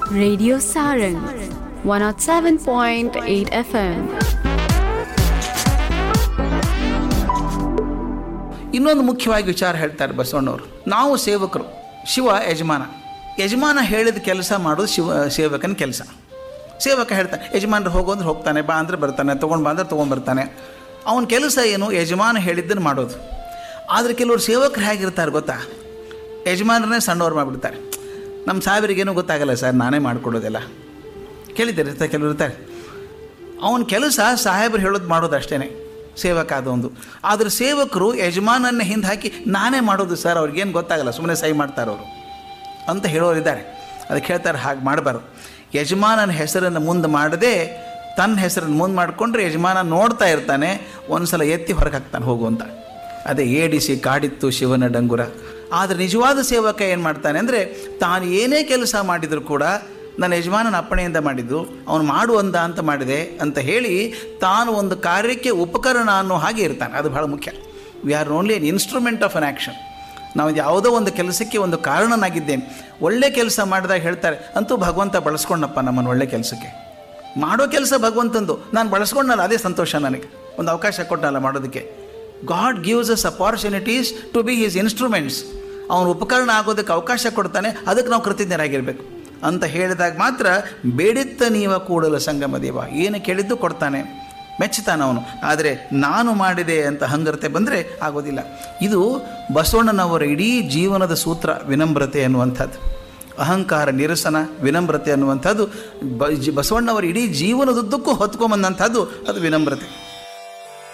Radio Sarang 107.8 FM. ಇನ್ನೊಂದು ಮುಖ್ಯವಾಗಿ ವಿಚಾರ ಹೇಳ್ತಾರೆ ಬಸವಣ್ಣವರು ನಾವು ಸೇವಕರು ಶಿವ ಯಜಮಾನ ಯಜಮಾನ ಹೇಳಿದ ಕೆಲಸ ಮಾಡೋದು ಶಿವ ಸೇವಕನ ಕೆಲಸ ಸೇವಕ ಹೇಳ್ತಾನೆ ಯಜಮಾನರು ಹೋಗೋದ್ರೆ ಹೋಗ್ತಾನೆ ಬಾ ಅಂದ್ರೆ ಬರ್ತಾನೆ ತೊಗೊಂಡು ಬಾ ಅಂದ್ರೆ ತೊಗೊಂಡ್ಬರ್ತಾನೆ ಅವನ ಕೆಲಸ ಏನು ಯಜಮಾನ ಹೇಳಿದ್ದನ್ನು ಮಾಡೋದು ಆದರೆ ಕೆಲವರು ಸೇವಕರು ಹೇಗಿರ್ತಾರೆ ಗೊತ್ತಾ ಯಜಮಾನರನ್ನೇ ಸಣ್ಣವ್ರು ಮಾಡಿಬಿಡ್ತಾರೆ ನಮ್ಮ ಸಾವಿರಿಗೇನು ಗೊತ್ತಾಗಲ್ಲ ಸರ್ ನಾನೇ ಮಾಡಿಕೊಡೋದೆಲ್ಲ ಕೇಳಿದ್ದೀರಿ ಇರ್ತಾರೆ ಕೆಲವರು ಇರ್ತಾರೆ ಅವನ ಕೆಲಸ ಸಾಹೇಬರು ಹೇಳೋದು ಮಾಡೋದು ಅಷ್ಟೇ ಸೇವಕ ಅದೊಂದು ಆದರೆ ಸೇವಕರು ಯಜಮಾನನ್ನ ಹಿಂದೆ ಹಾಕಿ ನಾನೇ ಮಾಡೋದು ಸರ್ ಅವ್ರಿಗೇನು ಗೊತ್ತಾಗಲ್ಲ ಸುಮ್ಮನೆ ಸಹಿ ಮಾಡ್ತಾರೆ ಅವರು ಅಂತ ಹೇಳೋರಿದ್ದಾರೆ ಅದಕ್ಕೆ ಹೇಳ್ತಾರೆ ಹಾಗೆ ಮಾಡಬಾರ್ದು ಯಜಮಾನನ ಹೆಸರನ್ನು ಮುಂದೆ ಮಾಡದೆ ತನ್ನ ಹೆಸರನ್ನು ಮುಂದೆ ಮಾಡಿಕೊಂಡ್ರೆ ಯಜಮಾನ ನೋಡ್ತಾ ಇರ್ತಾನೆ ಒಂದು ಸಲ ಎತ್ತಿ ಹೊರಗೆ ಹಾಕ್ತಾನೆ ಹೋಗುವಂತ ಅದೇ ಏಡಿಸಿ ಕಾಡಿತ್ತು ಶಿವನ ಡಂಗುರ ಆದರೆ ನಿಜವಾದ ಸೇವಕ ಏನು ಮಾಡ್ತಾನೆ ಅಂದರೆ ತಾನು ಏನೇ ಕೆಲಸ ಮಾಡಿದರೂ ಕೂಡ ನನ್ನ ಯಜಮಾನನ ಅಪ್ಪಣೆಯಿಂದ ಮಾಡಿದ್ದು ಅವನು ಮಾಡು ಅಂದ ಅಂತ ಮಾಡಿದೆ ಅಂತ ಹೇಳಿ ತಾನು ಒಂದು ಕಾರ್ಯಕ್ಕೆ ಉಪಕರಣ ಅನ್ನೋ ಹಾಗೆ ಇರ್ತಾನೆ ಅದು ಬಹಳ ಮುಖ್ಯ we are only an instrument of an action ನಾವು ಯಾವುದೋ ಒಂದು ಕೆಲಸಕ್ಕೆ ಒಂದು ಕಾರಣನಾಗಿದ್ದೇನೆ ಒಳ್ಳೆ ಕೆಲಸ ಮಾಡಿದಾಗ ಹೇಳ್ತಾರೆ ಅಂತೂ ಭಗವಂತ ಬಳಸ್ಕೊಂಡಪ್ಪ ನಮ್ಮನ್ನು ಒಳ್ಳೆ ಕೆಲಸಕ್ಕೆ ಮಾಡೋ ಕೆಲಸ ಭಗವಂತಂದು ನಾನು ಬಳಸ್ಕೊಂಡಲ್ಲ ಅದೇ ಸಂತೋಷ ನನಗೆ ಒಂದು ಅವಕಾಶ ಕೊಟ್ಟನಲ್ಲ ಮಾಡೋದಕ್ಕೆ God gives us opportunities to be his instruments ಅವನು ಉಪಕರಣ ಆಗೋದಕ್ಕೆ ಅವಕಾಶ ಕೊಡ್ತಾನೆ ಅದಕ್ಕೆ ನಾವು ಕೃತಜ್ಞರಾಗಿರಬೇಕು ಅಂತ ಹೇಳಿದಾಗ ಮಾತ್ರ ಬೇಡಿತ್ತ ನೀವ ಕೂಡಲ ಸಂಗಮ ದೇವ ಏನು ಕೇಳಿದ್ದು ಕೊಡ್ತಾನೆ ಮೆಚ್ಚುತ್ತಾನೆ ಅವನು ಆದರೆ ನಾನು ಮಾಡಿದೆ ಅಂತ ಹಂಗರತೆ ಬಂದರೆ ಆಗೋದಿಲ್ಲ ಇದು ಬಸವಣ್ಣನವರ ಇಡೀ ಜೀವನದ ಸೂತ್ರ ವಿನಮ್ರತೆ ಅನ್ನುವಂಥದ್ದು ಅಹಂಕಾರ ನಿರಸನ ವಿನಮ್ರತೆ ಅನ್ನುವಂಥದ್ದು ಬ ಜಿ- ಬಸವಣ್ಣವರ ಇಡೀ ಜೀವನದುದ್ದಕ್ಕೂ ಹೊತ್ಕೊಂಬಂದಂಥದ್ದು ಅದು ವಿನಮ್ರತೆ